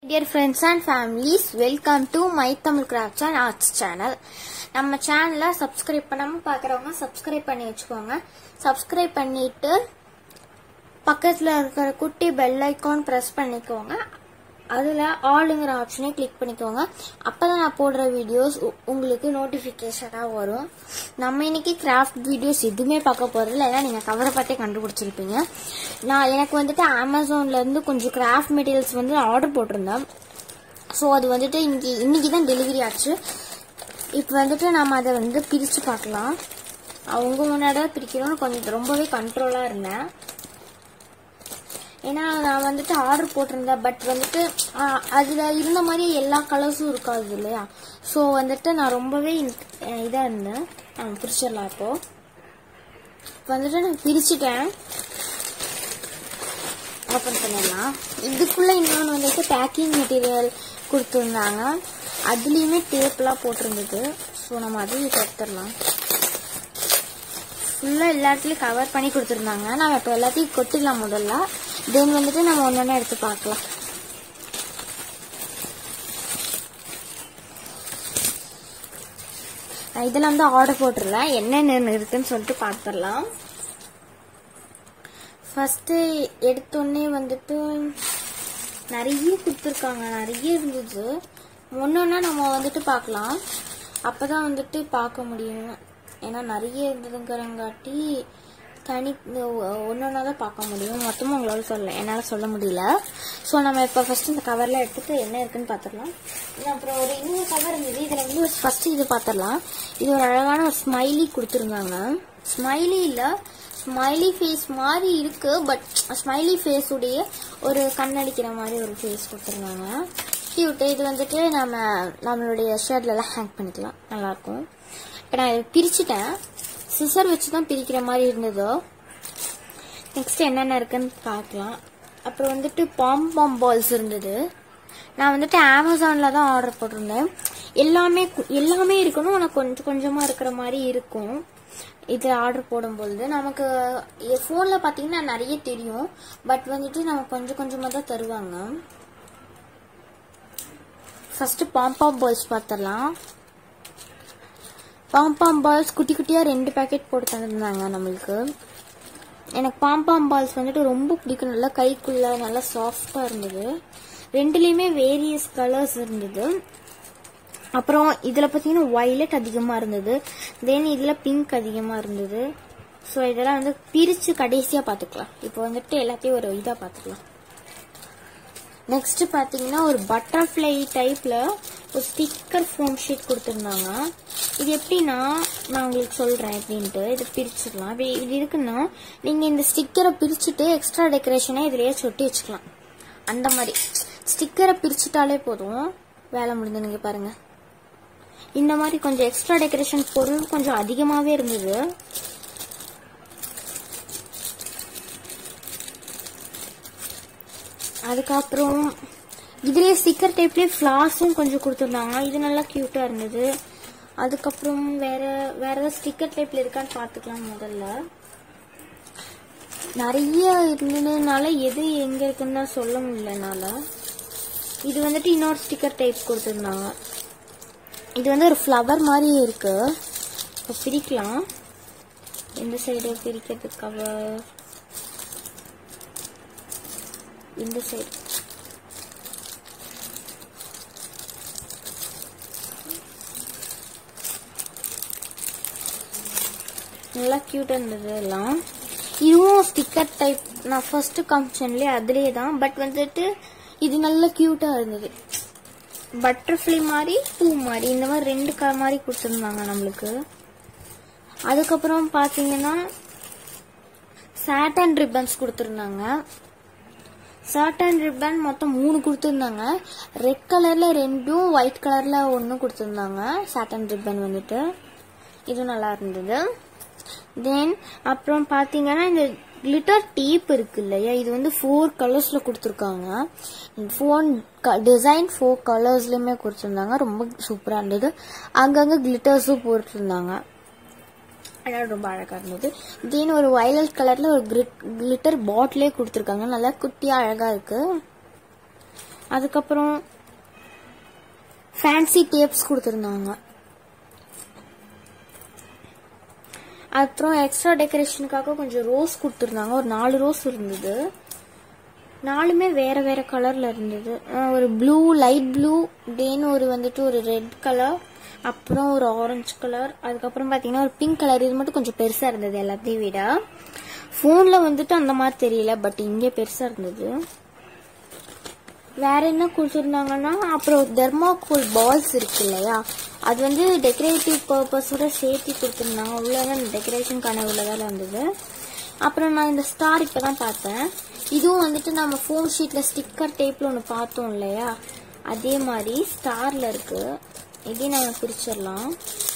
dear friends and families welcome to my Tamil crafts and arts channel நம்ம சேனலை subscribe பண்ணாமல் பார்க்குறவங்க சப்ஸ்கிரைப் பண்ணி வச்சுக்கோங்க சப்ஸ்கிரைப் பண்ணிட்டு பக்கத்தில் இருக்கிற குட்டி பெல் ஐக்கான் ப்ரெஸ் பண்ணிக்கோங்க அதில் ஆளுங்கிற ஆப்ஷனை கிளிக் பண்ணிக்கோங்க அப்போ தான் நான் போடுற வீடியோஸ் உங்களுக்கு நோட்டிஃபிகேஷனாக வரும் நம்ம இன்னைக்கு கிராஃப்ட் வீடியோஸ் எதுவுமே பார்க்க போகிறதில்ல ஏன்னா நீங்கள் கவரை பார்த்தே கண்டுபிடிச்சிருப்பீங்க நான் எனக்கு வந்துட்டு அமேசான்லேருந்து கொஞ்சம் கிராஃப்ட் மெட்டீரியல்ஸ் வந்து ஆர்டர் போட்டிருந்தேன் ஸோ அது வந்துட்டு இன்னைக்கு இன்னைக்கு தான் டெலிவரி ஆச்சு இப்போ வந்துட்டு நம்ம அதை வந்து பிரித்து பார்க்கலாம் அவங்க முன்னாடி பிரிக்கிறோன்னு கொஞ்சம் ரொம்பவே கண்ட்ரோலாக இருந்தேன் ஏன்னா நான் வந்துட்டு ஆர்டர் போட்டிருந்தேன் பட் வந்துட்டு அதில் இருந்த மாதிரி எல்லா கலர்ஸும் இருக்காது இல்லையா ஸோ வந்துட்டு நான் ரொம்பவே இதாக இருந்தேன் நான் பிரிச்சிடலாம் இப்போ இப்போ வந்துட்டு நான் பிரிச்சுட்டேன் ஓப்பன் பண்ணிடலாம் இதுக்குள்ளே இன்னொன்று வந்துட்டு பேக்கிங் மெட்டீரியல் கொடுத்துருந்தாங்க அதுலேயுமே டேப்லாம் போட்டிருந்தது ஸோ நம்ம அதையும் இப்போ எடுத்துடலாம் ஃபுல்லாக எல்லா இடத்துலையும் கவர் பண்ணி கொடுத்துருந்தாங்க நம்ம இப்போ எல்லாத்தையும் கொட்டிடலாம் முதல்ல தென் வந்துட்டு நம்ம ஒன்று எடுத்து பார்க்கலாம் இதெல்லாம் வந்து ஆர்டர் போட்டுடலாம் என்னென்ன இருக்குன்னு சொல்லிட்டு பார்த்துடலாம் ஃபஸ்ட்டு எடுத்தோடனே வந்துட்டு நிறைய கொடுத்துருக்காங்க நிறைய இருந்தது ஒன்றொன்னா நம்ம வந்துட்டு பார்க்கலாம் அப்போ தான் வந்துட்டு பார்க்க முடியும் ஏன்னா நிறைய இருந்ததுங்கிறங்காட்டி தனி ஒன்றொன்னா தான் பார்க்க முடியும் மொத்தமாக உங்களால் சொல்ல என்னால் சொல்ல முடியல ஸோ நம்ம இப்போ ஃபஸ்ட்டு இந்த கவரில் எடுத்துட்டு என்ன இருக்குன்னு பார்த்துடலாம் அப்புறம் ஒரு இன்னொரு கவர் இருந்தது இதில் வந்து ஃபஸ்ட்டு இது பார்த்துடலாம் இது ஒரு அழகான ஒரு ஸ்மைலி கொடுத்துருந்தாங்க ஸ்மைலி இல்லை ஸ்மைலி ஃபேஸ் மாதிரி இருக்கு பட் ஸ்மைலி ஃபேஸ் உடைய ஒரு கண்ணடிக்கிற மாதிரி ஒரு ஃபேஸ் கொடுத்துருந்தாங்க கியூட்டு இது வந்துட்டு நம்ம நம்மளுடைய ஷர்ட்லலாம் ஹேங் பண்ணிக்கலாம் நல்லாயிருக்கும் இப்போ நான் இதை பிரிச்சுட்டேன் சிசர் வச்சு தான் பிரிக்கிற மாதிரி இருந்ததோ நெக்ஸ்ட் என்னென்ன இருக்குன்னு பார்க்கலாம் அப்புறம் வந்துட்டு பாம் பாம் பால்ஸ் இருந்தது நான் வந்துட்டு அமேசானில் தான் ஆர்டர் போட்டிருந்தேன் எல்லாமே எல்லாமே இருக்கணும் ஆனால் கொஞ்சம் கொஞ்சமாக இருக்கிற மாதிரி இருக்கும் இது ஆர்டர் போடும்பொழுது நமக்கு ஃபோனில் பார்த்தீங்கன்னா நிறைய தெரியும் பட் வந்துட்டு நம்ம கொஞ்சம் கொஞ்சமாக தான் தருவாங்க ஃபர்ஸ்ட் பாம்பாம் பால்ஸ் பார்த்துடலாம் பாம்பாம் பால்ஸ் குட்டி குட்டியாக ரெண்டு பேக்கெட் போட்டு தந்துருந்தாங்க நம்மளுக்கு எனக்கு பாம்பாம் பால்ஸ் வந்துட்டு ரொம்ப பிடிக்கும் நல்லா கைக்குள்ள நல்லா சாஃப்டாக இருந்தது ரெண்டுலேயுமே வேரியஸ் கலர்ஸ் இருந்தது அப்புறம் இதில் பார்த்தீங்கன்னா ஒய்லட் அதிகமாக இருந்தது தென் இதில் பிங்க் அதிகமாக இருந்தது ஸோ இதெல்லாம் வந்து பிரித்து கடைசியாக பார்த்துக்கலாம் இப்போ வந்துட்டு எல்லாத்தையும் ஒரு இதாக பார்த்துக்கலாம் நெக்ஸ்ட் பார்த்தீங்கன்னா ஒரு பட்டர்ஃப்ளை டைப்பில் ஒரு ஸ்டிக்கர் ஃபோம் ஷீட் கொடுத்துருந்தாங்க இது எப்படின்னா நான் உங்களுக்கு சொல்கிறேன் எப்படின்ட்டு இதை பிரிச்சுக்கலாம் அப்படி இது இருக்குன்னா நீங்கள் இந்த ஸ்டிக்கரை பிரிச்சுட்டு எக்ஸ்ட்ரா டெக்கரேஷனை இதுலேயே சொட்டி வச்சுக்கலாம் அந்த மாதிரி ஸ்டிக்கரை பிரிச்சுட்டாலே போதும் வேலை முடிஞ்சு நீங்கள் பாருங்கள் இந்த மாதிரி கொஞ்சம் எக்ஸ்ட்ரா டெக்கரேஷன் பொருள் கொஞ்சம் அதிகமாகவே இருந்தது அதுக்கப்புறம் இதுலேயே ஸ்டிக்கர் டைப்லேயே ஃப்ளாஸும் கொஞ்சம் கொடுத்துருந்தாங்க இது நல்லா க்யூட்டாக இருந்தது அதுக்கப்புறம் வேற வேற ஏதாவது ஸ்டிக்கர் டைப்பில் இருக்கான்னு பார்த்துக்கலாம் முதல்ல நிறைய இருந்ததுனால எது எங்கே இருக்குன்னு தான் சொல்ல முடியலனால இது வந்துட்டு இன்னொரு ஸ்டிக்கர் டைப் கொடுத்துருந்தாங்க இது வந்து ஒரு ஃப்ளவர் மாதிரி இருக்கு இப்போ பிரிக்கலாம் இந்த சைடு பிரிக்கிறதுக்காக இந்த சைடு நல்லா க்யூட்டாக இருந்தது எல்லாம் இதுவும் ஸ்டிக்கர் டைப் நான் ஃபர்ஸ்ட் காமிச்சன்லேயே அதுலேயே தான் பட் வந்துட்டு இது நல்லா க்யூட்டாக இருந்தது பட்டர்ஃப்ளை மாதிரி பூ மாதிரி இந்த மாதிரி ரெண்டு கலர் மாதிரி கொடுத்துருந்தாங்க நம்மளுக்கு அதுக்கப்புறம் பார்த்தீங்கன்னா சாட்டன் ரிப்பன்ஸ் கொடுத்துருந்தாங்க சாட்டன் ரிப்பன் மொத்தம் மூணு கொடுத்துருந்தாங்க ரெட் கலரில் ரெண்டும் ஒயிட் கலரில் ஒன்றும் கொடுத்துருந்தாங்க சாட்டன் ரிப்பன் வந்துட்டு இது நல்லா இருந்தது தென் அப்புறம் பார்த்தீங்கன்னா இந்த கிளிட்டர் டீப் இருக்கு இல்லையா இது வந்து ஃபோர் கலர்ஸில் கொடுத்துருக்காங்க ஃபோன் டிசைன் ஃபோர் கலர்ஸ்லையுமே கொடுத்துருந்தாங்க ரொம்ப சூப்பராக இருந்தது அங்கங்கே கிளிட்டர்ஸும் போட்டிருந்தாங்க அதனால ரொம்ப அழகாக இருந்தது தென் ஒரு வயலட் கலரில் ஒரு கிளிட்டர் பாட்டிலே கொடுத்துருக்காங்க நல்லா குட்டியாக அழகாக இருக்குது அதுக்கப்புறம் ஃபேன்சி டேப்ஸ் கொடுத்துருந்தாங்க அப்புறம் எக்ஸ்ட்ரா டெக்கரேஷனுக்காக கொஞ்சம் ரோஸ் கொடுத்துருந்தாங்க ஒரு நாலு ரோஸ் இருந்தது நாலுமே வேற வேற கலர்ல இருந்தது அஹ் ஒரு ப்ளூ லைட் ப்ளூ தென் ஒரு வந்துட்டு ஒரு ரெட் கலர் அப்புறம் ஒரு ஆரஞ்சு கலர் அதுக்கப்புறம் பார்த்தீங்கன்னா ஒரு பிங்க் கலர் இது மட்டும் கொஞ்சம் பெருசா இருந்தது எல்லாத்தையும் விட ஃபோன்ல வந்துட்டு அந்த மாதிரி தெரியல பட் இங்கே பெருசா இருந்தது வேற என்ன கொடுத்துருந்தாங்கன்னா அப்புறம் தெர்மாகோல் பால்ஸ் இருக்கு இல்லையா அது வந்து டெக்கரேட்டிவ் பர்பஸோட சேர்த்து கொடுத்துருந்தாங்க உள்ளதான் டெக்கரேஷனுக்கான உள்ளதாக இருந்தது அப்புறம் நான் இந்த ஸ்டார் இப்போ தான் பார்த்தேன் இதுவும் வந்துட்டு நம்ம ஃபோன் ஷீட்டில் ஸ்டிக்கர் டேப்பில் ஒன்று பார்த்தோம் இல்லையா அதே மாதிரி ஸ்டாரில் இருக்கு இதையும் நம்ம பிரிச்சிடலாம்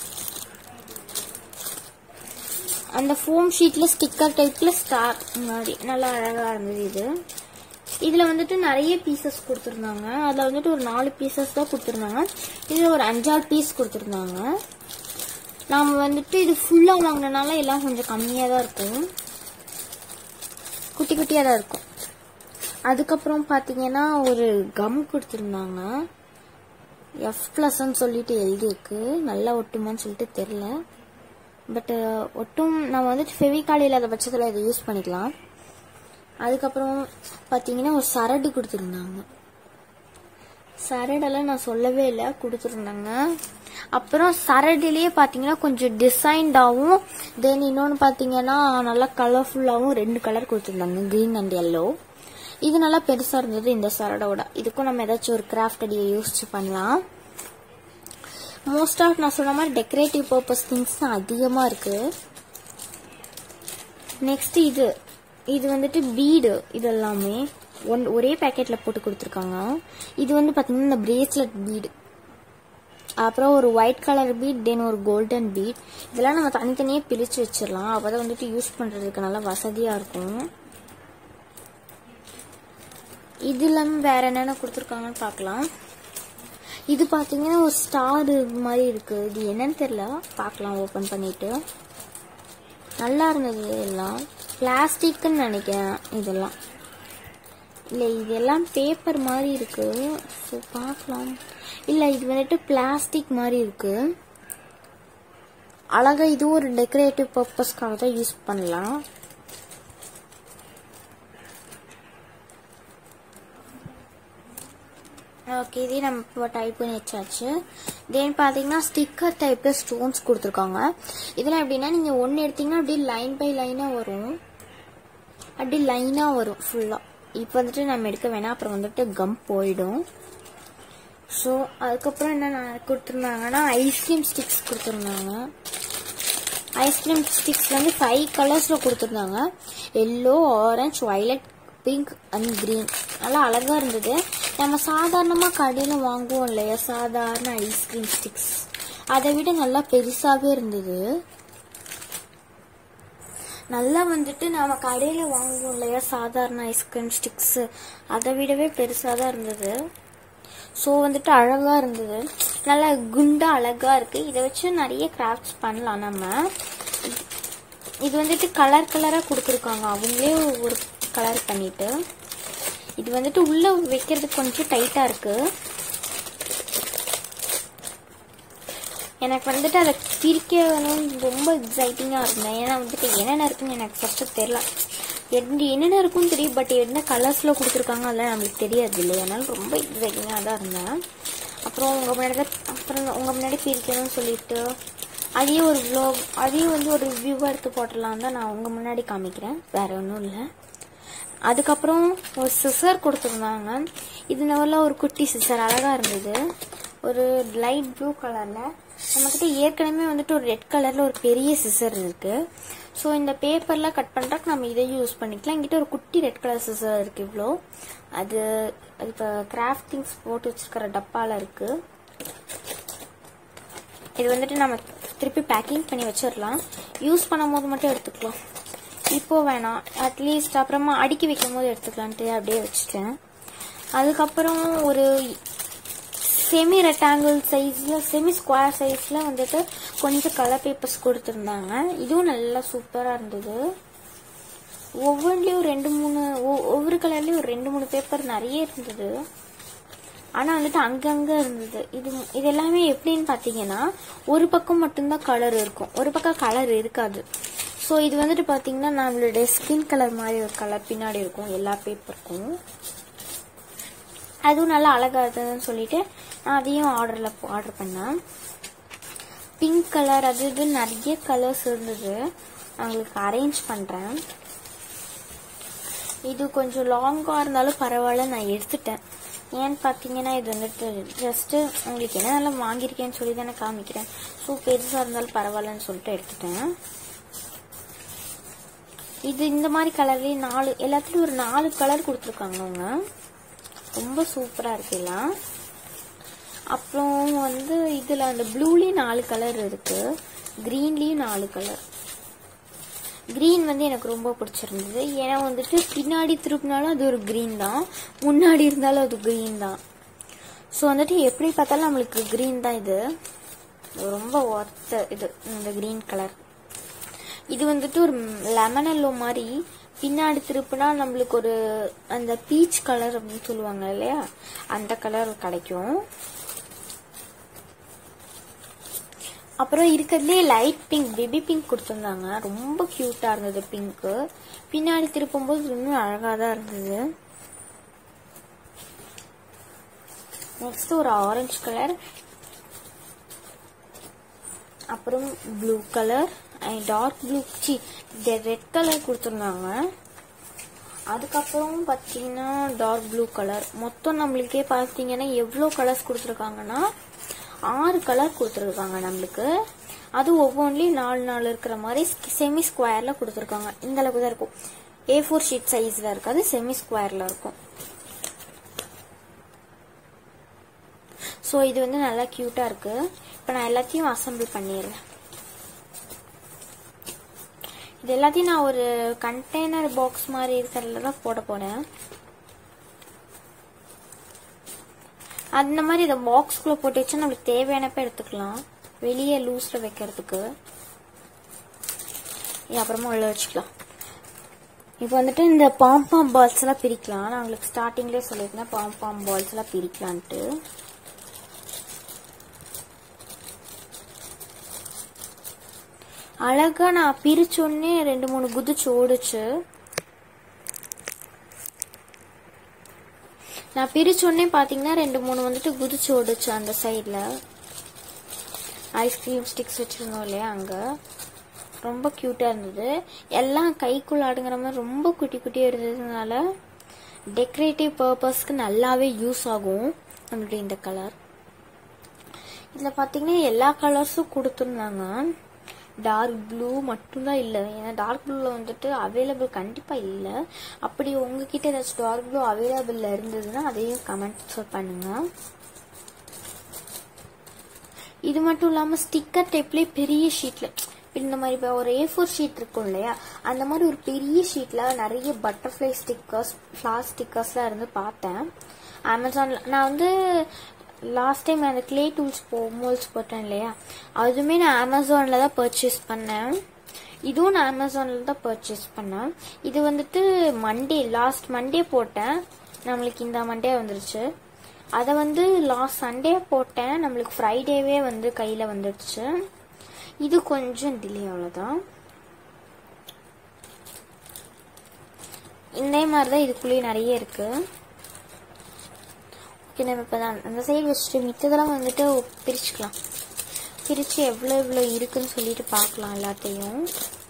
அந்த ஃபோம் ஷீட்டில் ஸ்டிக்கர் டைப்பில் ஸ்டார் மாதிரி நல்லா அழகாக இருந்தது இது இதில் வந்துட்டு நிறைய பீசஸ் கொடுத்துருந்தாங்க அதில் வந்துட்டு ஒரு நாலு பீசஸ் தான் கொடுத்துருந்தாங்க இதில் ஒரு அஞ்சாறு பீஸ் கொடுத்துருந்தாங்க நாம் வந்துட்டு இது ஃபுல்லாக வாங்கினனால எல்லாம் கொஞ்சம் கம்மியாக தான் இருக்கும் குட்டி குட்டியாக தான் இருக்கும் அதுக்கப்புறம் பார்த்தீங்கன்னா ஒரு கம் கொடுத்துருந்தாங்க எஃப் ப்ளஸ்ன்னு சொல்லிட்டு எழுதியிருக்கு நல்லா ஒட்டுமான்னு சொல்லிட்டு தெரில பட் ஒட்டும் நம்ம வந்துட்டு ஃபெவிகால் இல்லாத பட்சத்தில் இதை யூஸ் பண்ணிக்கலாம் அதுக்கப்புறம் பார்த்தீங்கன்னா ஒரு சரடு கொடுத்துருந்தாங்க சரடெல்லாம் நான் சொல்லவே இல்லை கொடுத்துருந்தாங்க அப்புறம் சரடுலேயே பார்த்தீங்கன்னா கொஞ்சம் டிசைன்டாகவும் தென் இன்னொன்று பார்த்தீங்கன்னா நல்லா கலர்ஃபுல்லாகவும் ரெண்டு கலர் கொடுத்துருந்தாங்க க்ரீன் அண்ட் எல்லோ இது நல்லா பெருசாக இருந்தது இந்த சரடோட இதுக்கும் நம்ம ஏதாச்சும் ஒரு கிராஃப்ட் அடியை யோசிச்சு பண்ணலாம் மோஸ்ட் ஆஃப் நான் சொன்ன மாதிரி டெக்கரேட்டிவ் பர்பஸ் திங்ஸ் தான் அதிகமாக இருக்கு நெக்ஸ்ட் இது இது வந்துட்டு பீடு இது எல்லாமே ஒன் ஒரே பேக்கெட்ல போட்டு கொடுத்துருக்காங்க இது வந்து பார்த்தீங்கன்னா இந்த பிரேஸ்லெட் பீடு அப்புறம் ஒரு ஒயிட் கலர் பீட் தென் ஒரு கோல்டன் பீட் இதெல்லாம் நம்ம தனித்தனியே பிரித்து வச்சிடலாம் அப்போ வந்துட்டு யூஸ் பண்ணுறதுக்கு நல்லா வசதியாக இருக்கும் இது இல்லாமல் வேற என்னென்ன கொடுத்துருக்காங்கன்னு பார்க்கலாம் இது பார்த்தீங்கன்னா ஒரு ஸ்டார் மாதிரி இருக்கு இது என்னன்னு தெரியல பார்க்கலாம் ஓப்பன் பண்ணிட்டு நல்லா இருந்தது எல்லாம் பிளாஸ்டிக்னு நினைக்கிறேன் இதெல்லாம் இல்லை இதெல்லாம் பேப்பர் மாதிரி இருக்கு ஸோ பார்க்கலாம் இல்லை இது வந்துட்டு பிளாஸ்டிக் மாதிரி இருக்கு அழகா இது ஒரு டெக்கரேட்டிவ் பர்பஸ்க்காக தான் யூஸ் பண்ணலாம் ஓகே இதே நம்ம இப்போ டைப் பண்ணி வச்சாச்சு தென் பார்த்தீங்கன்னா ஸ்டிக்கர் டைப்பில் ஸ்டோன்ஸ் கொடுத்துருக்காங்க இதெல்லாம் எப்படின்னா நீங்கள் ஒன்று எடுத்தீங்கன்னா அப்படியே லைன் பை லைனாக வரும் அப்படியே லைனாக வரும் ஃபுல்லாக இப்போ வந்துட்டு நம்ம எடுக்க வேணாம் அப்புறம் வந்துட்டு கம் போயிடும் ஸோ அதுக்கப்புறம் என்ன கொடுத்துருந்தாங்கன்னா ஐஸ்கிரீம் ஸ்டிக்ஸ் கொடுத்துருந்தாங்க ஐஸ்கிரீம் ஸ்டிக்ஸ் வந்து ஃபைவ் கலர்ஸில் கொடுத்துருந்தாங்க yellow orange violet pink and green நல்லா அழகாக இருந்தது நம்ம சாதாரணமாக கடையில் வாங்குவோம் இல்லையா சாதாரண ஐஸ்கிரீம் ஸ்டிக்ஸ் அதை விட நல்லா பெருசாகவே இருந்தது நல்லா வந்துட்டு நம்ம கடையில் வாங்குவோம் இல்லையா சாதாரண ஐஸ்கிரீம் ஸ்டிக்ஸ் அதை விடவே பெருசாக தான் இருந்தது ஸோ வந்துட்டு அழகாக இருந்தது நல்லா குண்டா அழகாக இருக்குது இதை வச்சு நிறைய கிராஃப்ட்ஸ் பண்ணலாம் நம்ம இது வந்துட்டு கலர் கலராக கொடுத்துருக்காங்க அவங்களே ஒரு கலர் பண்ணிட்டு இது வந்துட்டு உள்ள வைக்கிறதுக்கு கொஞ்சம் டைட்டா இருக்கு எனக்கு வந்துட்டு அதை பிரிக்கணும்னு ரொம்ப எக்ஸைட்டிங்காக இருந்தேன் ஏன்னா வந்துட்டு என்னென்ன இருக்குன்னு எனக்கு ஃபஸ்ட்டு தெரில எந்த என்னென்ன இருக்குன்னு தெரியும் பட் என்ன கலர்ஸில் கொடுத்துருக்காங்க அதெல்லாம் நம்மளுக்கு தெரியாது இல்லை அதனால ரொம்ப எக்ஸைட்டிங்காக தான் இருந்தேன் அப்புறம் உங்கள் முன்னாடி தான் அப்புறம் உங்கள் முன்னாடி பிரிக்கணும்னு சொல்லிட்டு அதையும் ஒரு வ்ளாக் அதையும் வந்து ஒரு ரிவ்யூவாக எடுத்து போட்டலாம் தான் நான் உங்கள் முன்னாடி காமிக்கிறேன் வேற ஒன்றும் இல்லை அதுக்கப்புறம் ஒரு சிசர் கொடுத்துருந்தாங்க இது நல்ல ஒரு குட்டி சிசர் அழகா இருந்தது ஒரு லைட் ப்ளூ கலர்ல நம்மக்கிட்ட ஏற்கனவே வந்துட்டு ஒரு ரெட் கலர்ல ஒரு பெரிய சிசர் இருக்கு ஸோ இந்த பேப்பர்ல கட் பண்றதுக்கு நம்ம இதை யூஸ் பண்ணிக்கலாம் என்கிட்ட ஒரு குட்டி ரெட் கலர் சிசர் இருக்கு இவ்வளோ அது அது இப்போ கிராஃப்ட் திங்ஸ் போட்டு வச்சிருக்கிற டப்பால இருக்கு இது வந்துட்டு நம்ம திருப்பி பேக்கிங் பண்ணி வச்சிடலாம் யூஸ் பண்ணும் போது மட்டும் எடுத்துக்கலாம் இப்போ வேணாம் அட்லீஸ்ட் அப்புறமா அடுக்கி வைக்கும் போது எடுத்துக்கலான்ட்டு அப்படியே வச்சுட்டேன் அதுக்கப்புறம் ஒரு செமி ரெக்டாங்கிள் சைஸில் செமி ஸ்கொயர் சைஸில் வந்துட்டு கொஞ்சம் கலர் பேப்பர்ஸ் கொடுத்துருந்தாங்க இதுவும் நல்லா சூப்பராக இருந்தது ஒவ்வொன்றிலையும் ரெண்டு மூணு ஒவ்வொரு கலர்லேயும் ஒரு ரெண்டு மூணு பேப்பர் நிறைய இருந்தது ஆனால் வந்துட்டு அங்கங்கே இருந்தது இது இது எல்லாமே எப்படின்னு பார்த்தீங்கன்னா ஒரு பக்கம் மட்டும்தான் கலர் இருக்கும் ஒரு பக்கம் கலர் இருக்காது ஸோ இது வந்துட்டு பார்த்தீங்கன்னா நம்மளுடைய ஸ்கின் கலர் மாதிரி ஒரு கலர் பின்னாடி இருக்கும் எல்லா பேப்பருக்கும் அதுவும் நல்லா அழகா இருந்ததுன்னு சொல்லிட்டு நான் அதையும் ஆர்டரில் ஆர்டர் பண்ணேன் பிங்க் கலர் அது இது நிறைய கலர்ஸ் இருந்தது நான் உங்களுக்கு அரேஞ்ச் பண்ணுறேன் இது கொஞ்சம் லாங்காக இருந்தாலும் பரவாயில்ல நான் எடுத்துட்டேன் ஏன்னு பார்த்தீங்கன்னா இது வந்துட்டு ஜஸ்ட்டு உங்களுக்கு என்ன நல்லா வாங்கியிருக்கேன்னு சொல்லி தானே காமிக்கிறேன் ஸோ பெருசாக இருந்தாலும் பரவாயில்லன்னு சொல்லிட்டு எடுத்துட்டேன் இது இந்த மாதிரி கலர்லேயே நாலு எல்லாத்துலேயும் ஒரு நாலு கலர் கொடுத்துருக்காங்க அவங்க ரொம்ப சூப்பராக இருக்கு எல்லாம் அப்புறம் வந்து இதில் அந்த ப்ளூலேயும் நாலு கலர் இருக்கு க்ரீன்லேயும் நாலு கலர் க்ரீன் வந்து எனக்கு ரொம்ப பிடிச்சிருந்தது ஏன்னா வந்துட்டு பின்னாடி திருப்பினாலும் அது ஒரு க்ரீன் தான் முன்னாடி இருந்தாலும் அது க்ரீன் தான் ஸோ வந்துட்டு எப்படி பார்த்தாலும் நம்மளுக்கு க்ரீன் தான் இது ரொம்ப ஒர்த்த இது இந்த க்ரீன் கலர் இது வந்துட்டு ஒரு லெமன் எல்லோ மாதிரி பின்னாடி திருப்பினா நம்மளுக்கு ஒரு அந்த பீச் கலர் அப்படின்னு சொல்லுவாங்க இல்லையா அந்த கலர் கிடைக்கும் அப்புறம் இருக்கிறதுலே லைட் பிங்க் பேபி பிங்க் கொடுத்துருந்தாங்க ரொம்ப க்யூட்டாக இருந்தது பிங்க்கு பின்னாடி திருப்பும்போது இன்னும் அழகாக தான் இருந்தது நெக்ஸ்ட் ஒரு ஆரஞ்சு கலர் அப்புறம் ப்ளூ கலர் டார்க் ப்ளூ சி ரெட் கலர் கொடுத்துருந்தாங்க அதுக்கப்புறம் பார்த்தீங்கன்னா டார்க் ப்ளூ கலர் மொத்தம் நம்மளுக்கே பார்த்தீங்கன்னா எவ்வளோ கலர்ஸ் கொடுத்துருக்காங்கன்னா ஆறு கலர் கொடுத்துருக்காங்க நம்மளுக்கு அது ஒவ்வொன்றிலையும் நாலு நாலு இருக்கிற மாதிரி செமி ஸ்கொயரில் கொடுத்துருக்காங்க இந்த அளவுக்கு தான் இருக்கும் ஏ ஃபோர் ஷீட் சைஸில் இருக்காது செமி ஸ்கொயரில் இருக்கும் ஸோ இது வந்து நல்லா க்யூட்டாக இருக்கு இப்போ நான் எல்லாத்தையும் அசம்பிள் பண்ணிடுறேன் இது எல்லாத்தையும் நான் ஒரு கண்டெய்னர் பாக்ஸ் மாதிரி இருக்கிறதுல தான் போட போறேன் அந்த மாதிரி இதை பாக்ஸ்குள்ள போட்டு வச்சா நம்மளுக்கு தேவையானப்ப எடுத்துக்கலாம் வெளியே லூஸ்ல வைக்கிறதுக்கு இது அப்புறமா உள்ள வச்சுக்கலாம் இப்போ வந்துட்டு இந்த பாம்பாம் பால்ஸ் எல்லாம் பிரிக்கலாம் நான் உங்களுக்கு ஸ்டார்டிங்லேயே சொல்லியிருந்தேன் பாம்பாம் பால்ஸ் எல்லாம் பிரிக்கலான்ட்டு அழகா நான் பிரிச்சோடனே ரெண்டு மூணு குதிச்சு ஓடுச்சு நான் பிரிச்சோடனே பாத்தீங்கன்னா ரெண்டு மூணு வந்துட்டு குதிச்சு ஓடுச்சு அந்த சைடில் ஐஸ்கிரீம் ஸ்டிக்ஸ் வச்சிருந்தோம் இல்லையா அங்க ரொம்ப க்யூட்டாக இருந்தது எல்லாம் கைக்குள்ள அடுங்கிற மாதிரி ரொம்ப குட்டி குட்டியாக இருந்ததுனால டெக்கரேட்டிவ் பர்பஸ்க்கு நல்லாவே யூஸ் ஆகும் நம்மளுடைய இந்த கலர் இதில் பார்த்தீங்கன்னா எல்லா கலர்ஸும் கொடுத்துருந்தாங்க டார்க் ப்ளூ மட்டும்தான் இல்லை ஏன்னா டார்க் ப்ளூவில் வந்துட்டு அவைலபிள் கண்டிப்பாக இல்லை அப்படி உங்ககிட்ட ஏதாச்சும் டார்க் ப்ளூ அவைலபிளில் இருந்ததுன்னா அதையும் கமெண்ட் பண்ணுங்க இது மட்டும் இல்லாமல் ஸ்டிக்கர் டைப்லேயே பெரிய ஷீட்டில் இந்த மாதிரி இப்போ ஒரு ஏ ஃபோர் ஷீட் இருக்கும் இல்லையா அந்த மாதிரி ஒரு பெரிய ஷீட்டில் நிறைய பட்டர்ஃப்ளை ஸ்டிக்கர்ஸ் ஃப்ளார் ஸ்டிக்கர்ஸ்லாம் இருந்து பார்த்தேன் அமேசானில் நான் வந்து லாஸ்ட் டைம் அந்த கிளே டூல்ஸ் போ மோல்ஸ் போட்டேன் இல்லையா அதுவுமே நான் அமேசானில் தான் பர்ச்சேஸ் பண்ணேன் இதுவும் நான் அமேசானில் தான் பர்ச்சேஸ் பண்ணேன் இது வந்துட்டு மண்டே லாஸ்ட் மண்டே போட்டேன் நம்மளுக்கு இந்த மண்டே வந்துருச்சு அதை வந்து லாஸ்ட் சண்டே போட்டேன் நம்மளுக்கு ஃப்ரைடேவே வந்து கையில் வந்துடுச்சு இது கொஞ்சம் டிலே அவ்வளோதான் இந்த மாதிரி தான் இதுக்குள்ளேயே நிறைய இருக்குது ஓகே நம்ம இப்போ தான் அந்த சைடு வச்சுட்டு மித்ததெல்லாம் வந்துட்டு பிரிச்சுக்கலாம் பிரித்து எவ்வளோ எவ்வளோ இருக்குன்னு சொல்லிட்டு பார்க்கலாம் எல்லாத்தையும்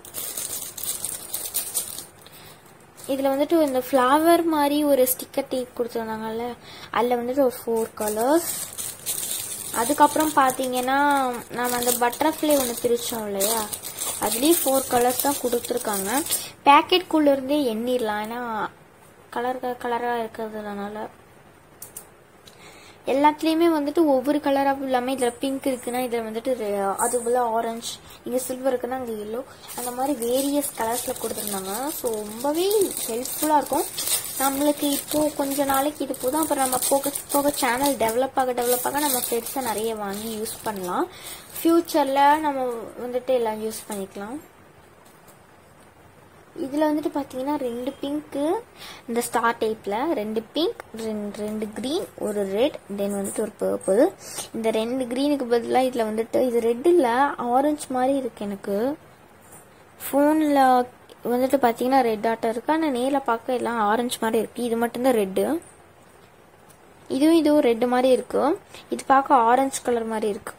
இதில் வந்துட்டு இந்த ஃப்ளவர் மாதிரி ஒரு ஸ்டிக்கர் டேப் கொடுத்துருந்தாங்கல்ல அதில் வந்துட்டு ஒரு ஃபோர் கலர்ஸ் அதுக்கப்புறம் பார்த்தீங்கன்னா நம்ம அந்த பட்டர்ஃப்ளை ஒன்று பிரித்தோம் இல்லையா அதுலேயும் ஃபோர் கலர்ஸ் தான் கொடுத்துருக்காங்க பேக்கெட்குள்ளே இருந்தே எண்ணிடலாம் ஏன்னா கலர் கலராக இருக்கிறதுனால எல்லாத்துலேயுமே வந்துட்டு ஒவ்வொரு கலராகவும் இல்லாமல் இதில் பிங்க் இருக்குன்னா இதில் வந்துட்டு அது போல் ஆரஞ்சு இங்கே சில்வர் இருக்குன்னா அங்கே எல்லோ அந்த மாதிரி வேரியஸ் கலர்ஸில் கொடுத்துருந்தாங்க ஸோ ரொம்பவே ஹெல்ப்ஃபுல்லாக இருக்கும் நம்மளுக்கு இப்போது கொஞ்ச நாளைக்கு இது போதும் அப்புறம் நம்ம போக போக சேனல் டெவலப் ஆக டெவலப் ஆக நம்ம பெருசாக நிறைய வாங்கி யூஸ் பண்ணலாம் ஃப்யூச்சரில் நம்ம வந்துட்டு எல்லாம் யூஸ் பண்ணிக்கலாம் இதில் வந்துட்டு பார்த்தீங்கன்னா ரெண்டு பிங்க்கு இந்த ஸ்டார் டைப்பில் ரெண்டு பிங்க் ரெண்டு ரெண்டு க்ரீன் ஒரு ரெட் தென் வந்துட்டு ஒரு பர்பிள் இந்த ரெண்டு க்ரீனுக்கு பதிலாக இதில் வந்துட்டு இது ரெட் இல்லை ஆரஞ்சு மாதிரி இருக்கு எனக்கு ஃபோனில் வந்துட்டு பார்த்தீங்கன்னா ரெட் ஆட்டம் இருக்கு ஆனால் நேரில் பார்க்க எல்லாம் ஆரஞ்சு மாதிரி இருக்கு இது மட்டும்தான் ரெட்டு இதுவும் இதுவும் ரெட் மாதிரி இருக்கு இது பார்க்க ஆரஞ்சு கலர் மாதிரி இருக்கு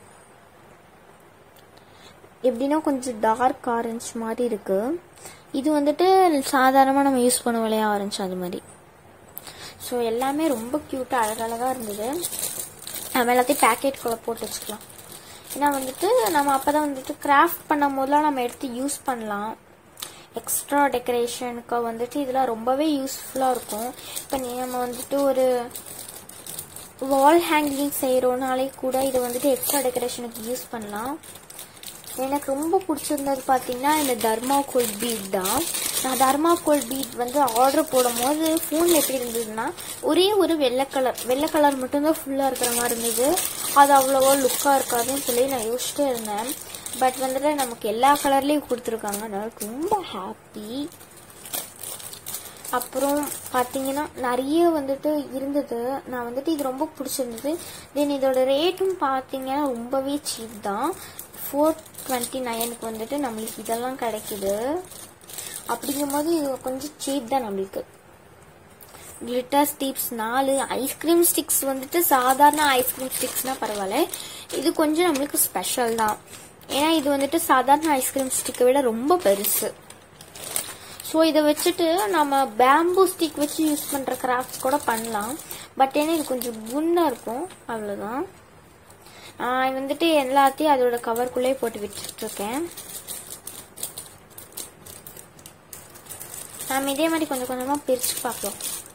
எப்படின்னா கொஞ்சம் டார்க் ஆரஞ்சு மாதிரி இருக்கு இது வந்துட்டு சாதாரணமாக நம்ம யூஸ் பண்ணுவோம் இல்லையா ஆரஞ்சு அது மாதிரி ஸோ எல்லாமே ரொம்ப க்யூட்டாக அழகழகாக இருந்தது நம்ம எல்லாத்தையும் பேக்கெட்குள்ளே போட்டு வச்சுக்கலாம் ஏன்னா வந்துட்டு நம்ம அப்போ தான் வந்துட்டு கிராஃப்ட் பண்ணும் போதெல்லாம் நம்ம எடுத்து யூஸ் பண்ணலாம் எக்ஸ்ட்ரா டெக்கரேஷனுக்கு வந்துட்டு இதெல்லாம் ரொம்பவே யூஸ்ஃபுல்லாக இருக்கும் இப்போ நம்ம வந்துட்டு ஒரு வால் ஹேங்கிங் செய்கிறோனாலே கூட இதை வந்துட்டு எக்ஸ்ட்ரா டெக்கரேஷனுக்கு யூஸ் பண்ணலாம் எனக்கு ரொம்ப பிடிச்சிருந்தது பார்த்தீங்கன்னா இந்த தர்மாகோல் பீட் தான் நான் தர்மாகோல் பீட் வந்து ஆர்டர் போடும் போது ஃபோனில் எப்படி இருந்ததுன்னா ஒரே ஒரு வெள்ளை கலர் வெள்ளை கலர் மட்டும்தான் ஃபுல்லாக இருக்கிற மாதிரி இருந்தது அது அவ்வளோவா லுக்காக இருக்காதுன்னு சொல்லி நான் யோசிச்சுட்டே இருந்தேன் பட் வந்துட்டு நமக்கு எல்லா கலர்லேயும் கொடுத்துருக்காங்க அதனால ரொம்ப ஹாப்பி அப்புறம் பார்த்தீங்கன்னா நிறைய வந்துட்டு இருந்தது நான் வந்துட்டு இது ரொம்ப பிடிச்சிருந்தது தென் இதோட ரேட்டும் பார்த்தீங்கன்னா ரொம்பவே சீப் தான் ஃபோர் டுவெண்ட்டி நைனுக்கு வந்துட்டு நம்மளுக்கு இதெல்லாம் கிடைக்குது அப்படிங்கும்போது இது கொஞ்சம் சீப் தான் நம்மளுக்கு கிளிட்டர் ஸ்டிப்ஸ் நாலு ஐஸ்கிரீம் ஸ்டிக்ஸ் வந்துட்டு சாதாரண ஐஸ்கிரீம் ஸ்டிக்ஸ்னா பரவாயில்ல இது கொஞ்சம் நம்மளுக்கு ஸ்பெஷல் தான் ஏன்னா இது வந்துட்டு சாதாரண ஐஸ்கிரீம் ஸ்டிக்கை விட ரொம்ப பெருசு ஸோ இதை வச்சுட்டு நம்ம பேம்பூ ஸ்டிக் வச்சு யூஸ் பண்ணுற கிராஃப்ட்ஸ் கூட பண்ணலாம் பட் ஏன்னா இது கொஞ்சம் குண்டாக இருக்கும் அவ்வளோதான் நான் வந்துட்டு எல்லாத்தையும் அதோட கவருக்குள்ளே போட்டு விட்டுட்ருக்கேன் நாம் இதே மாதிரி கொஞ்சம் கொஞ்சமாக பிரித்து பார்க்கலாம்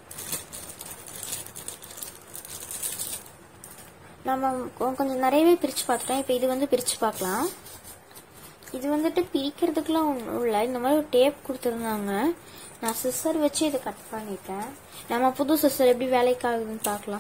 நம்ம கொ- கொஞ்சம் நிறையவே பிரித்து பார்த்துட்டோம் இப்போ இது வந்து பிரித்து பார்க்கலாம் இது வந்துட்டு பிரிக்கிறதுக்குலாம் ஒன்றும் இல்லை இந்த மாதிரி ஒரு டேப் கொடுத்துருந்தாங்க நான் சிஸ்டர் வச்சு இதை கட் பண்ணிட்டேன் நம்ம புது சிஸ்டர் எப்படி வேலைக்கு ஆகுதுன்னு பார்க்கலாம்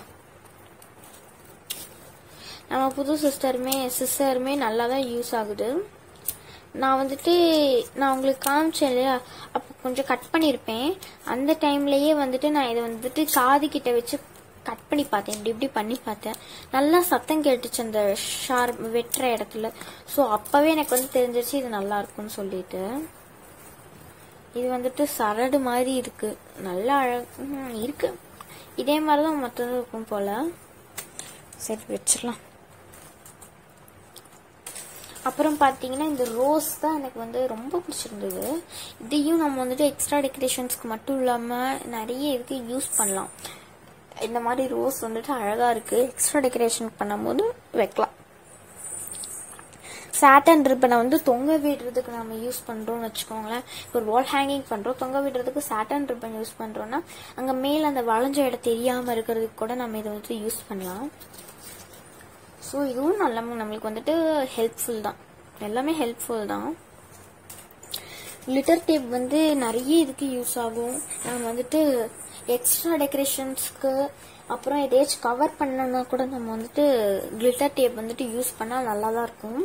நம்ம புது சிஸ்டருமே சிஸ்டருமே நல்லா தான் யூஸ் ஆகுது நான் வந்துட்டு நான் உங்களுக்கு காமிச்சேன் இல்லையா அப்போ கொஞ்சம் கட் பண்ணியிருப்பேன் அந்த டைம்லயே வந்துட்டு நான் இதை வந்துட்டு காது கிட்ட வச்சு கட் பண்ணி பார்த்தேன் இப்படி இப்படி பண்ணி பார்த்தேன் நல்லா சத்தம் கேட்டுச்சு அந்த ஷார்ப் வெட்டுற இடத்துல ஸோ அப்போவே எனக்கு வந்து தெரிஞ்சிருச்சு இது நல்லா இருக்கும்னு சொல்லிட்டு இது வந்துட்டு சரடு மாதிரி இருக்கு நல்லா அழகு ம், இருக்கு இதே மாதிரி தான் மற்றதும் இருக்கும் போல சரி வச்சிடலாம் அப்புறம் பார்த்தீங்கன்னா இந்த ரோஸ் தான் எனக்கு வந்து ரொம்ப பிடிச்சிருந்தது இதையும் நம்ம வந்துட்டு எக்ஸ்ட்ரா டெக்கரேஷன்ஸ்க்கு மட்டும் இல்லாமல் நிறைய இதுக்கு யூஸ் பண்ணலாம் இந்த மாதிரி ரோஸ் வந்துட்டு அழகாக இருக்குது எக்ஸ்ட்ரா டெக்கரேஷன் பண்ணும்போது வைக்கலாம் சாட்டன் ரிப்பனை வந்து தொங்க விடுறதுக்கு நம்ம யூஸ் பண்ணுறோம்னு வச்சுக்கோங்களேன் இப்போ ஒரு வால் ஹேங்கிங் பண்ணுறோம் தொங்க விடுறதுக்கு சாட்டன் ரிப்பன் யூஸ் பண்ணுறோன்னா அங்கே மேலே அந்த வளைஞ்ச இடம் தெரியாமல் இருக்கிறதுக்கு கூட நம்ம இதை வந்து யூஸ் பண்ணலாம் ஸோ இதுவும் நல்ல நம்மளுக்கு வந்துட்டு ஹெல்ப்ஃபுல் தான் எல்லாமே ஹெல்ப்ஃபுல் தான் glitter டேப் வந்து நிறைய இதுக்கு யூஸ் ஆகும் நம்ம வந்துட்டு எக்ஸ்ட்ரா டெக்கரேஷன்ஸ்க்கு அப்புறம் எதையாச்சும் கவர் பண்ணனா கூட நம்ம வந்துட்டு glitter டேப் வந்துட்டு யூஸ் பண்ணால் நல்லா தான் இருக்கும்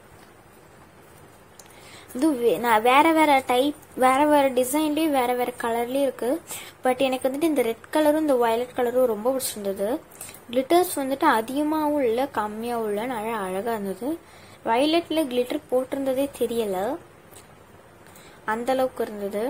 இது வே- நான் வேற வேற டைப் வேற வேற டிசைன்லயும் வேற வேற கலர்லயும் இருக்கு பட் எனக்கு வந்துட்டு இந்த ரெட் கலரும் இந்த வயலட் கலரும் ரொம்ப பிடிச்சிருந்தது கிளிட்டர்ஸ் வந்துட்டு அதிகமாகவும் இல்லை கம்மியாகவும் இல்லை நல்லா அழகா இருந்தது வயலட்ல கிளிட்டர் போட்டிருந்ததே தெரியல அந்த அளவுக்கு இருந்தது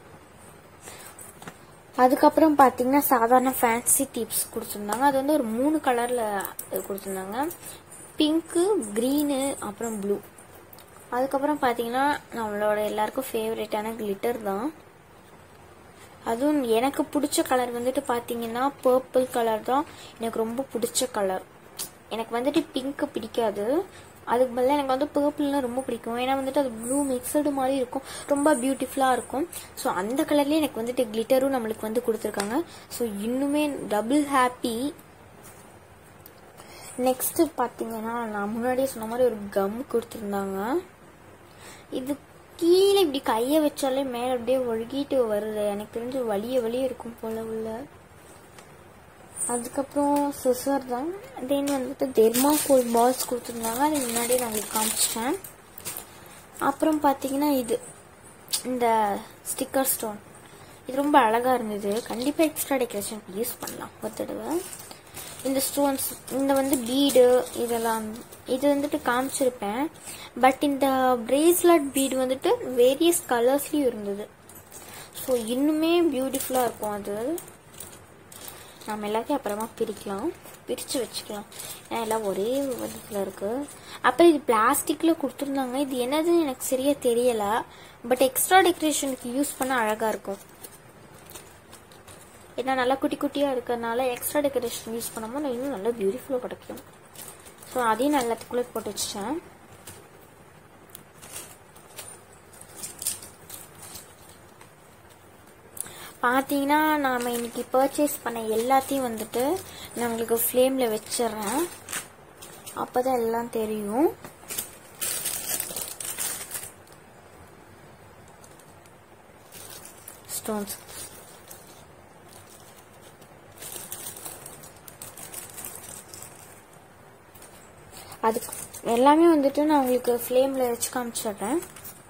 அதுக்கப்புறம் பார்த்தீங்கன்னா சாதாரண ஃபேன்சி டிப்ஸ் கொடுத்துருந்தாங்க அது வந்து ஒரு மூணு கலரில் கொடுத்துருந்தாங்க பிங்க்கு க்ரீனு அப்புறம் ப்ளூ அதுக்கப்புறம் பார்த்தீங்கன்னா நம்மளோட எல்லாருக்கும் ஃபேவரட்டான கிளிட்டர் தான் அதுவும் எனக்கு பிடிச்ச கலர் வந்துட்டு பார்த்தீங்கன்னா பர்பிள் கலர் தான் எனக்கு ரொம்ப பிடிச்ச கலர் எனக்கு வந்துட்டு பிங்க்கு பிடிக்காது அதுக்கு பதிலா எனக்கு வந்து பர்பிள்னா ரொம்ப பிடிக்கும் ஏன்னா வந்துட்டு அது ப்ளூ மிக்சடு மாதிரி இருக்கும் ரொம்ப பியூட்டிஃபுல்லாக இருக்கும் ஸோ அந்த கலர்லேயே எனக்கு வந்துட்டு கிளிட்டரும் நம்மளுக்கு வந்து கொடுத்துருக்காங்க ஸோ இன்னுமே டபுள் ஹாப்பி நெக்ஸ்ட் பார்த்தீங்கன்னா நான் முன்னாடியே சொன்ன மாதிரி ஒரு கம் கொடுத்துருந்தாங்க இது கீழே இப்படி கையை வச்சாலே மேலே அப்படியே ஒழுகிட்டு வருது எனக்கு தெரிஞ்சு வலிய வலிய இருக்கும் போல உள்ள அதுக்கப்புறம் சிசர் தான் தென் வந்துட்டு தெர்மாகோல் பால்ஸ் கொடுத்துருந்தாங்க அது முன்னாடியே நான் உங்களுக்கு காமிச்சிட்டேன் அப்புறம் பார்த்தீங்கன்னா இது இந்த ஸ்டிக்கர் ஸ்டோன் இது ரொம்ப அழகா இருந்தது கண்டிப்பா எக்ஸ்ட்ரா டெக்கரேஷன் யூஸ் பண்ணலாம் ஒரு தடவை இந்த ஸ்டோன்ஸ் இந்த வந்து பீடு இதெல்லாம் இது வந்துட்டு காமிச்சிருப்பேன் பட் இந்த பிரேஸ்லெட் பீடு வந்துட்டு வேரியஸ் கலர்ஸ்லயும் இருந்தது ஸோ இன்னுமே பியூட்டிஃபுல்லாக இருக்கும் அது நம்ம எல்லாத்தையும் அப்புறமா பிரிக்கலாம் பிரித்து வச்சுக்கலாம் ஏன்னா எல்லாம் ஒரே விதத்தில் இருக்கு அப்புறம் இது பிளாஸ்டிக்கில் கொடுத்துருந்தாங்க இது என்னதுன்னு எனக்கு சரியா தெரியல பட் எக்ஸ்ட்ரா டெக்கரேஷனுக்கு யூஸ் பண்ண அழகாக இருக்கும் ஏன்னா நல்லா குட்டி குட்டியாக இருக்கிறதுனால எக்ஸ்ட்ரா டெக்கரேஷன் யூஸ் பண்ணும்போது இன்னும் நல்லா பியூட்டிஃபுல்லாக கிடைக்கும் ஸோ அதையும் நான் எல்லாத்துக்குள்ளே போட்டு வச்சிட்டேன் பார்த்தீங்கன்னா நாம் இன்னைக்கு பர்ச்சேஸ் பண்ண எல்லாத்தையும் வந்துட்டு நான் உங்களுக்கு ஃப்ளேமில் வச்சிடுறேன் அப்போ தான் எல்லாம் தெரியும் ஸ்டோன்ஸ் அதுக்கு எல்லாமே வந்துட்டு நான் உங்களுக்கு ஃப்ளேமில் வச்சு காமிச்சிடுறேன்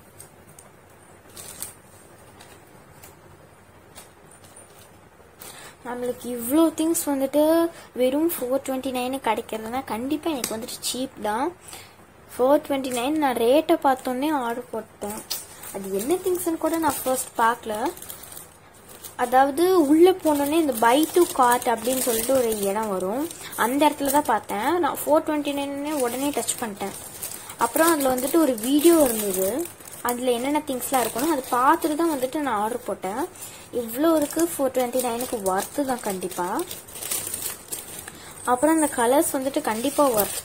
நம்மளுக்கு இவ்வளோ திங்ஸ் வந்துட்டு வெறும் ஃபோர் டுவெண்ட்டி நைனு கிடைக்கிறதுனா கண்டிப்பாக எனக்கு வந்துட்டு சீப் தான் ஃபோர் டுவெண்ட்டி நைன் நான் ரேட்டை பார்த்தோன்னே ஆர்டர் போட்டேன் அது என்ன திங்ஸ்னு கூட நான் ஃபர்ஸ்ட் பார்க்கல அதாவது உள்ளே போனோடனே இந்த பை டு கார்ட் அப்படின்னு சொல்லிட்டு ஒரு இடம் வரும் அந்த இடத்துல தான் பார்த்தேன் நான் ஃபோர் டுவெண்ட்டி நைன்னே உடனே டச் பண்ணிட்டேன் அப்புறம் அதில் வந்துட்டு ஒரு வீடியோ இருந்தது அதில் என்னென்ன திங்ஸ்லாம் இருக்கணும் அதை பார்த்துட்டு தான் வந்துட்டு நான் ஆர்டர் போட்டேன் இவ்வளோ இருக்கு ஃபோர் டுவெண்ட்டி நைனுக்கு ஒர்த்து தான் கண்டிப்பாக அப்புறம் இந்த கலர்ஸ் வந்துட்டு கண்டிப்பாக ஒர்த்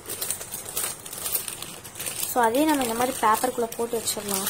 ஸோ அதையும் நம்ம இந்த மாதிரி பேப்பருக்குள்ளே போட்டு வச்சிடலாம்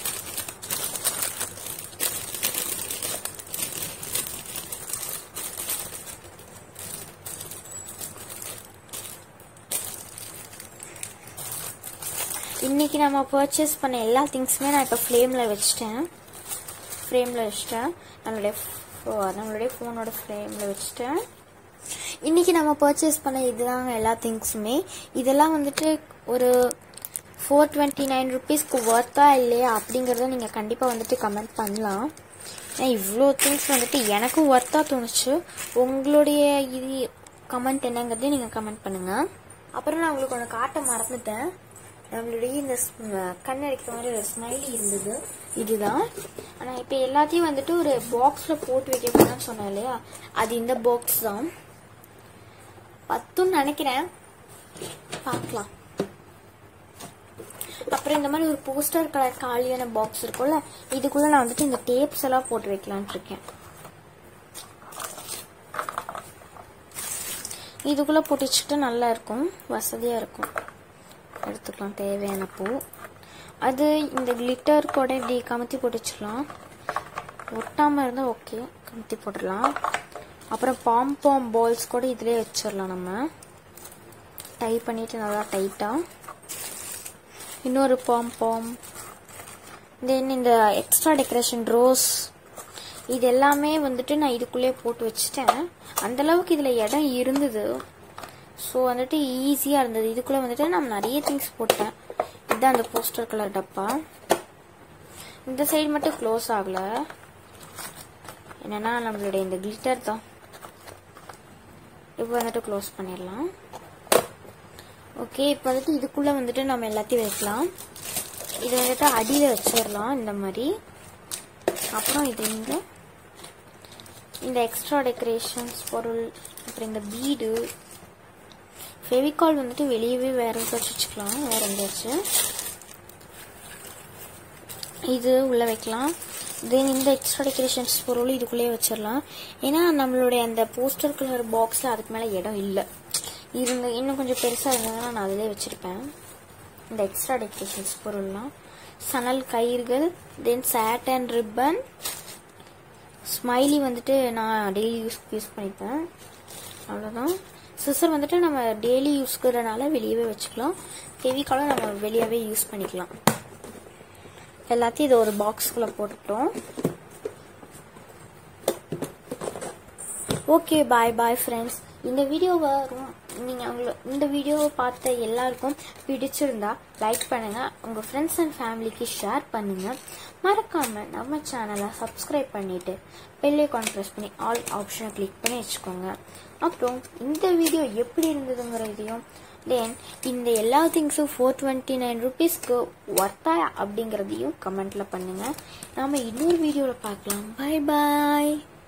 இன்னைக்கு நம்ம பர்ச்சேஸ் பண்ண எல்லா திங்ஸுமே நான் இப்போ ஃப்ளேமில் வச்சுட்டேன் ஃப்ரேமில் வச்சுட்டேன் நம்மளுடைய pho- நம்மளுடைய ஃபோனோட ஃப்ரேமில் வச்சுட்டேன் இன்னைக்கு நம்ம பர்ச்சேஸ் பண்ண இதுதாங்க எல்லா திங்ஸுமே இதெல்லாம் வந்துட்டு ஒரு ஃபோர் டுவெண்ட்டி நைன் ருபீஸ்க்கு ஒர்த்தா இல்லையா அப்படிங்கிறத நீங்கள் கண்டிப்பாக வந்துட்டு கமெண்ட் பண்ணலாம் ஏன்னா இவ்வளோ திங்ஸ் வந்துட்டு எனக்கும் ஒர்த்தாக தோணுச்சு உங்களுடைய இது கமெண்ட் என்னங்கிறதையும் நீங்கள் கமெண்ட் பண்ணுங்கள் அப்புறம் நான் உங்களுக்கு ஒன்று காட்ட மறந்துட்டேன் நம்மளுடைய இந்த ஸ்ம- கண் அடிக்கிற மாதிரி ஒரு ஸ்மைலி இருந்தது இதுதான் ஆனால் இப்போ எல்லாத்தையும் வந்துட்டு ஒரு பாக்ஸில் போட்டு வைக்க போறேன்னு சொன்னேன் இல்லையா அது இந்த பாக்ஸ் தான் பத்துன்னு நினைக்கிறேன் பார்க்கலாம் அப்புறம் இந்த மாதிரி ஒரு போஸ்டர் கலர் காலியான பாக்ஸ் இருக்கும்ல இதுக்குள்ள நான் வந்துட்டு இந்த டேப்ஸ் எல்லாம் போட்டு வைக்கலாம்னு இருக்கேன் இதுக்குள்ள போட்டு வச்சுக்கிட்டு நல்லா இருக்கும் வசதியா இருக்கும் எடுத்துக்கலாம் தேவையான பூ அது இந்த கிளிட்டர் கூட இப்படி கமுத்தி போட்டு வச்சுக்கலாம் ஒட்டாம இருந்தா ஓகே கமுத்தி போட்டுடலாம் அப்புறம் பாம் பாம் பால்ஸ் கூட இதுலயே வச்சிடலாம் நம்ம டை பண்ணிட்டு நல்லா டைட்டா இன்னொரு பாம் பாம் தென் இந்த எக்ஸ்ட்ரா டெக்கரேஷன் ரோஸ் இது எல்லாமே வந்துட்டு நான் இதுக்குள்ளே போட்டு வச்சுட்டேன் அந்த அளவுக்கு இதுல இடம் இருந்தது ஸோ வந்துட்டு ஈஸியாக இருந்தது இதுக்குள்ளே வந்துட்டு நான் நிறைய திங்ஸ் போட்டேன் இதுதான் அந்த போஸ்டர் கலர் டப்பா இந்த சைடு மட்டும் க்ளோஸ் ஆகல என்னன்னா நம்மளுடைய இந்த கிளிட்டர் தான் இப்போ வந்துட்டு க்ளோஸ் பண்ணிடலாம் ஓகே இப்போ வந்துட்டு இதுக்குள்ளே வந்துட்டு நம்ம எல்லாத்தையும் வைக்கலாம் இது வந்துட்டு அடியில் வச்சிடலாம் இந்த மாதிரி அப்புறம் இது இங்கே இந்த எக்ஸ்ட்ரா டெக்கரேஷன்ஸ் பொருள் அப்புறம் இந்த பீடு ஃபெவிகால் வந்துட்டு வெளியவே வேற எங்கேயாச்சும் வச்சுக்கலாம் வேற எங்கேயாச்சும் இது உள்ள வைக்கலாம் தென் இந்த எக்ஸ்ட்ரா டெக்கரேஷன்ஸ் பொருள் இதுக்குள்ளேயே வச்சிடலாம் ஏன்னா நம்மளுடைய அந்த போஸ்டர் கலர் பாக்ஸில் அதுக்கு மேலே இடம் இல்லை இருந்த இன்னும் கொஞ்சம் பெருசாக இருந்ததுன்னா நான் அதிலே வச்சுருப்பேன் இந்த எக்ஸ்ட்ரா டெக்கரேஷன்ஸ் பொருள்லாம் சணல் கயிறுகள் தென் சேட் அண்ட் ரிப்பன் ஸ்மைலி வந்துட்டு நான் டெய்லி யூஸ் யூஸ் பண்ணிப்பேன் அவ்வளோதான் சிசர் வந்துட்டு நம்ம டெய்லி யூஸ்க்கிறதுனால வெளியவே வச்சுக்கலாம் ஃபெவிகாலும் நம்ம வெளியவே யூஸ் பண்ணிக்கலாம் எல்லாத்தையும் இது ஒரு பாக்ஸ்குள்ளே போட்டுட்டோம் ஓகே பாய் பாய் ஃப்ரெண்ட்ஸ் இந்த வீடியோவை ரொம்- நீங்க அவங்கள இந்த வீடியோவை பார்த்த எல்லாருக்கும் பிடிச்சிருந்தா லைக் பண்ணுங்க உங்க ஃப்ரெண்ட்ஸ் அண்ட் ஃபேமிலிக்கு ஷேர் பண்ணுங்க மறக்காம நம்ம சேனலை சப்ஸ்கிரைப் பண்ணிட்டு பெல் ஐக்கான் ப்ரெஸ் பண்ணி ஆல் ஆப்ஷனை கிளிக் பண்ணி வச்சுக்கோங்க அப்புறம் இந்த வீடியோ எப்படி இருந்ததுங்கிறதையும் தென் இந்த எல்லா திங்ஸும் ஃபோர் டுவெண்ட்டி நைன் ருபீஸ்க்கு ஒர்த்தா அப்படிங்கிறதையும் கமெண்ட்ல பண்ணுங்க நாம இன்னொரு வீடியோவில் பார்க்கலாம் பை பாய்